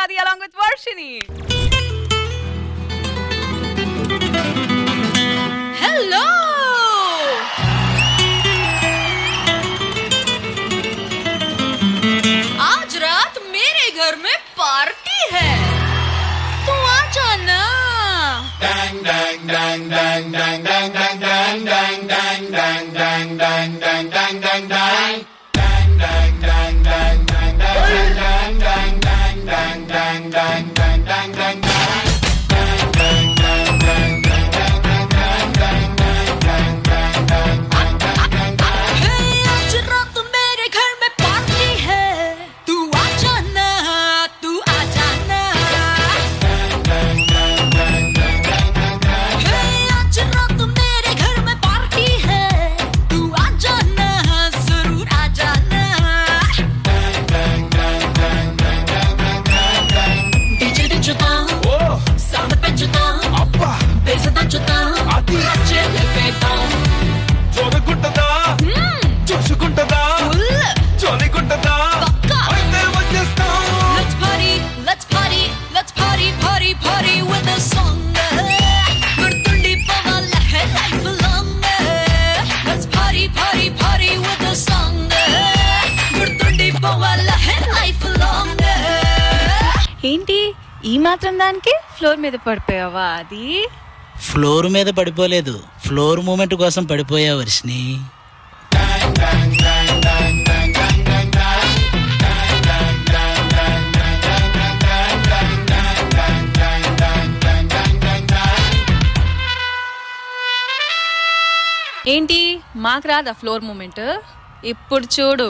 Adi along with Varshini. Hello! आज रात मेरे घर में पार्टी है तू आ जाना आज रात मेरे घर में पार्टी है तू आ जाना तू आ जाना आज रात मेरे घर में पार्टी है तू आ जाना जरूर आ जाना डीजे దించుతా సౌండ్ పెంచుతా బేస్ దంచుతా నచ్చే లేపేద్దాం చూడకుంటదా చూసుకుంటదా ఫుల్ చోలికుంటదా పక్కా. అయితే వచ్చేస్తాం Let's party, let's party, let's party, party, party with a song. గుర్తుండి పోవాల life long. Let's party, party, party with a song. గుర్తుండి పోవాల life long. ఏంటి ఈ మాత్రం దానికి ఫ్లోర్ మీద పడిపోయావా అది ఫ్లోర్ మీద పడిపోలేదు ఫ్లోర్ మూమెంట్ కోసం పడిపోయా వర్షిని ఏంటి మాకు రాదా ఫ్లోర్ మూమెంట్ ఇప్పుడు చూడు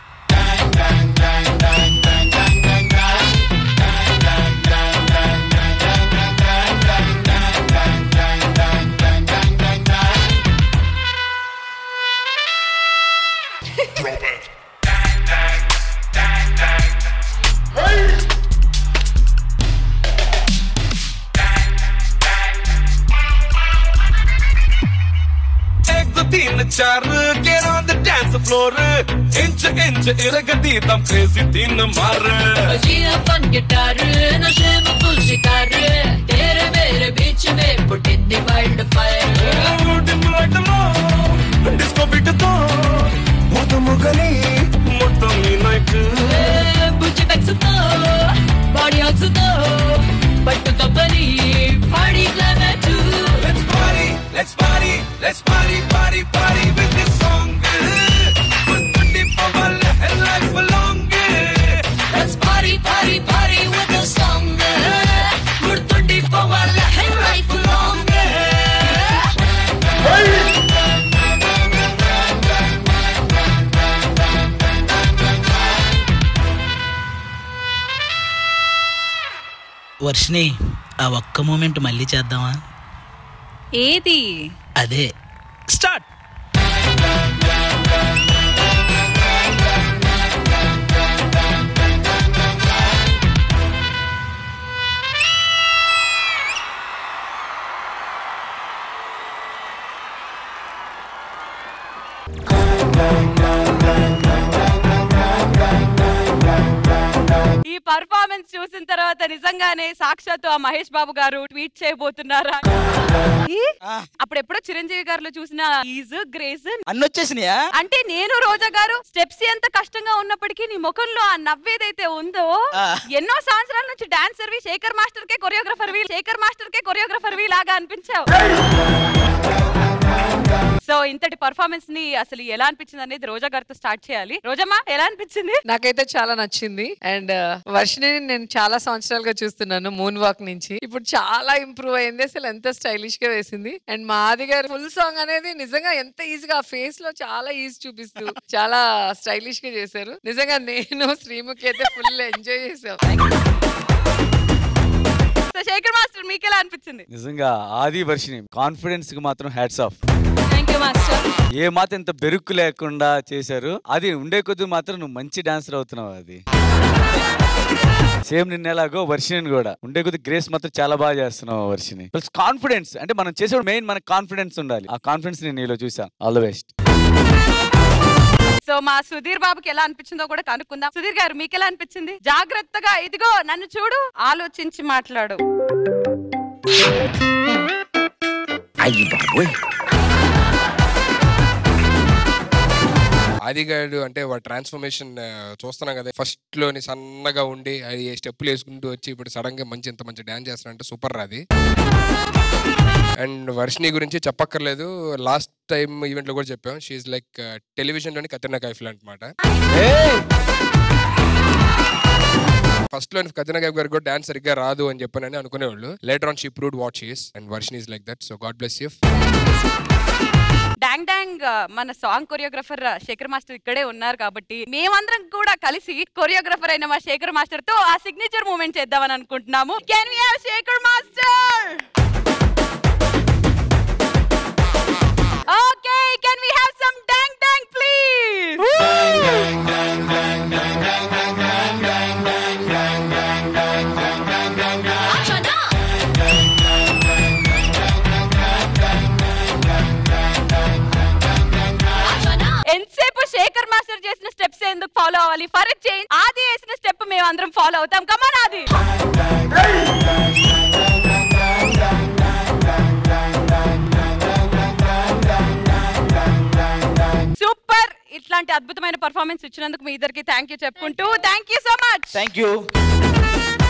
एक दो तीन चार get on the dance floor इंच इंच इरगती तम crazy तीन मार बजिया फन गिटार नशे में फुल शिकार तेरे मेरे बीच में पुटिंदी वाइल्ड फायर డిమ్లైట్లో డిస్కో బిట్తో మొదముగని మొత్తం ఈ నైట్ బుజ్జి పెక్సుతో బాడీ ఆక్సుతో పట్టు కబ్బలి పాడి climax Let's party, let's party, let's party, party, party with this song. గుర్తుండి పోవాల life long. Let's party party party with a song గుర్తుండి పోవాల లైఫ్ లాంగ్ వర్షిని ఆ ఒక్క మూమెంట్ మళ్ళీ చేద్దామా ఏది అదే స్టార్ట్ ఈ పర్ఫార్మెన్స్ చూసిన తర్వాత నిజంగానే సాక్షాత్తు ఆ మహేష్ బాబు గారు ట్వీట్ చేయబోతున్నారా ఈ? అప్పుడెప్పుడో చిరంజీవి గారిలో చూసిన ఈజ్ గ్రేస్ అన్ని వచ్చేసినాయా అంటే నేను రోజా గారు స్టెప్స్ ఎంత కష్టంగా ఉన్నప్పటికీ నీ ముఖంలో ఆ నవ్వేదైతే ఉందో ఆ. ఎన్నో సంవత్సరాల నుంచి డాన్సర్ వి శేఖర్ మాస్టర్ కే కొరియోగ్రఫర్ వి శేఖర్ మాస్టర్ కే కొరియోగ్రఫర్ వి లాగా అనిపించావు సో ఇంతటి పర్ఫార్మెన్స్ ని అసలు ఎలా అనిపించింది అనేది రోజా గారితో స్టార్ట్ చేయాలి రోజమ్మా ఎలా అనిపించింది నాకైతే చాలా నచ్చింది అండ్ వర్షిని నేను చాలా సంవత్సరాలుగా చూస్తున్నాను మూన్ వాక్ నుంచి ఇప్పుడు చాలా ఇంప్రూవ్ అయింది అసలు ఎంత స్టైలిష్ గా వేసింది అండ్ మాది గారు ఫుల్ సాంగ్ అనేది నిజంగా ఎంత ఈజీగా ఆ ఫేస్ లో చాలా ఈజీ చూపిస్తూ చాలా స్టైలిష్ గా చేశారు నిజంగా నేను శ్రీముఖి అయితే ఫుల్ ఎంజాయ్ చేసాం సో శేఖర్ మాస్టర్ మీకు ఎలా అనిపించింది నిజంగా ఆది వర్షిని కాన్ఫిడెన్స్ కి మాత్రం hats off thank you master ఏ మాత్రం ఇంత బెరుక్కు లేకుండా చేశారు అది ఉండే కొద్ది మాత్రం నువ్వు మంచి డాన్సర్ అవుతున్నావు అది సేమ్ నిన్న ఎలాగో వర్షిని కూడా ఉండే కొద్ది గ్రేస్ మాత్రం చాలా బాగా చేస్తున్నావు వర్షిని ప్లస్ కాన్ఫిడెన్స్ అంటే మనం చేసేప్పుడు మెయిన్ మనకి కాన్ఫిడెన్స్ ఉండాలి ఆ కాన్ఫిడెన్స్ నేను నీలో చూసా ఆల్ ద బెస్ట్ సో మా సుధీర్ బాబుకి ఎలా అనిపించిందో కూడా కనుక్కుందాం సుధీర్ గారు మీకు ఎలా అనిపించింది జాగ్రత్తగా ఇదిగో నన్ను చూడు ఆలోచించి మాట్లాడు అయ్యి బాబోయ్ ఆదిగాడు అంటే వాడు ట్రాన్స్ఫర్మేషన్ చూస్తున్నాం కదా ఫస్ట్ లోని సన్నగా ఉండి అది స్టెప్పులు వేసుకుంటూ వచ్చి ఇప్పుడు సడన్ గా మంచి ఇంత మంచి డాన్స్ చేస్తున్నాడంటే సూపర్ రాది అండ్ వర్షిని గురించి చెప్పక్కర్లేదు లాస్ట్ టైం ఈవెంట్ లో కూడా చెప్పాం షీఈ్ లైక్ టెలివిజన్ లోని కత్రినా కైఫ్ అనమాట ఫస్ట్ లో కత్రినా కైఫ్ గారికి కూడా డాన్స్ సరిగ్గా రాదు అని చెప్పానని అనుకునేవాళ్ళు later on she proved what she's and version is like that so god bless you డాంగ్ డాంగ్ ఆ, మన సాంగ్ కొరియోగ్రఫర్ శేఖర్ మాస్టర్ ఇక్కడే ఉన్నారు కాబట్టి మేమందరం కూడా కలిసి కొరియోగ్రఫర్ అయిన మా శేఖర్ మాస్టర్ తో ఆ సిగ్నేచర్ మూమెంట్ చేద్దామని అనుకుంటున్నాము can we have Shekhar master okay can we have some డాంగ్ డాంగ్ ప్లీజ్ ఎంతసేపు శేఖర్ మాస్టర్ చేసిన స్టెప్స్ ఎందుకు ఫాలో అవ్వాలి ఫర్ చేంజ్ ఆది వేసిన స్టెప్ మేము అందరం ఫాలో అవుతాం కమాన్ ఆది సూపర్ ఇట్లాంటి అద్భుతమైన పర్ఫార్మెన్స్ ఇచ్చినందుకు మీ ఇద్దరికి థ్యాంక్ యూ చెప్పుకుంటూ thank you so much thank you